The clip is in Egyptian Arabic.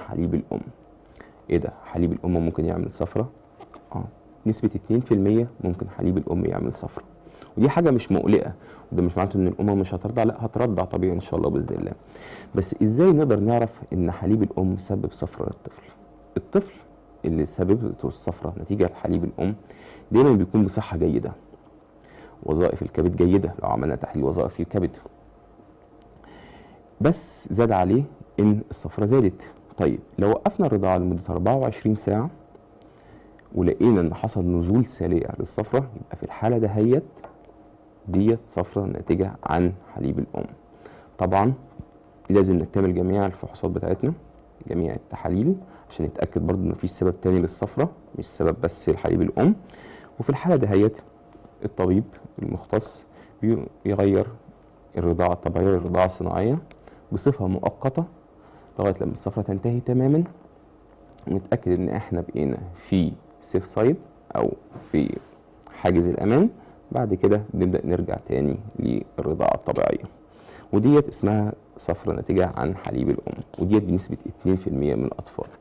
حليب الام ايه ده حليب الام ممكن يعمل صفرة اه نسبة 2% ممكن حليب الام يعمل صفرة ودي حاجة مش مقلقة وده مش معناته ان الام مش هترضع لا هترضع طبيعي ان شاء الله باذن الله بس ازاي نقدر نعرف ان حليب الام سبب صفرة للطفل الطفل اللي سببته الصفرة نتيجة لحليب الام دايما بيكون بصحة جيدة وظائف الكبد جيدة لو عملنا تحليل وظائف الكبد بس زاد عليه ان الصفرة زادت طيب لو وقفنا الرضاعة لمدة 24 ساعة ولقينا ان حصل نزول سريع للصفرة يبقى في الحالة دهيت ديت صفرة ناتجة عن حليب الأم طبعا لازم نكتمل جميع الفحوصات بتاعتنا جميع التحاليل عشان نتأكد برضو ان مفيش سبب تاني للصفرة مش سبب بس الحليب الأم وفي الحالة دهيت الطبيب المختص بيغير الرضاعة الطبيعية للرضاعة الصناعية بصفة مؤقتة لغاية لما الصفرة تنتهي تماما ونتأكد ان احنا بقينا في سيف سايد او في حاجز الامان بعد كده بنبدأ نرجع تاني للرضاعة الطبيعية وديت اسمها صفرة ناتجة عن حليب الأم وديت بنسبة 2% من الأطفال